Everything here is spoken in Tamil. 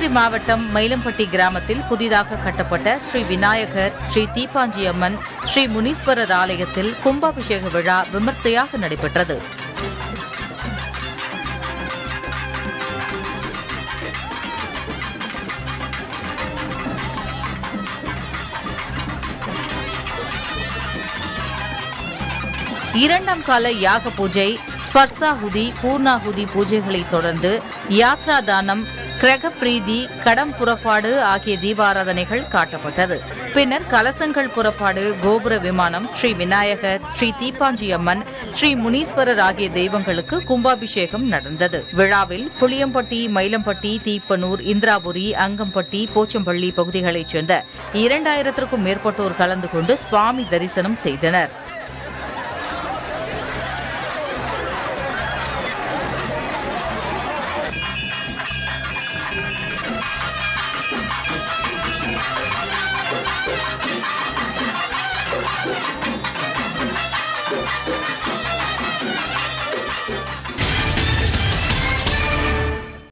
கிருஷ்ணகிரி மாவட்டம் மயிலம்பட்டி கிராமத்தில் புதிதாக கட்டப்பட்ட ஸ்ரீ விநாயகர் ஸ்ரீ தீப்பாஞ்சி அம்மன் ஸ்ரீ முனீஸ்வரர் ஆலயத்தில் கும்பாபிஷேக விழா விமர்சையாக நடைபெற்றது இரண்டாம் கால யாக பூஜை ஸ்பர்சாகுதி பூர்ணாகுதி பூஜைகளை தொடர்ந்து யாத்ரா தானம் கிரக பிரீதி கடம் புறப்பாடு ஆகிய தீபாராதனைகள் காட்டப்பட்டது பின்னர் கலசங்கள் புறப்பாடு கோபுர விமானம் ஸ்ரீ விநாயகர் ஸ்ரீ தீப்பாஞ்சி அம்மன் ஸ்ரீ முனீஸ்வரர் ஆகிய தெய்வங்களுக்கு கும்பாபிஷேகம் நடந்தது விழாவில் புளியம்பட்டி மயிலம்பட்டி தீப்பனூர் இந்திராபுரி அங்கம்பட்டி போச்சம்பள்ளி பகுதிகளைச் சேர்ந்த இரண்டாயிரத்திற்கும் மேற்பட்டோர் கலந்து கொண்டு சுவாமி தரிசனம் செய்தனர்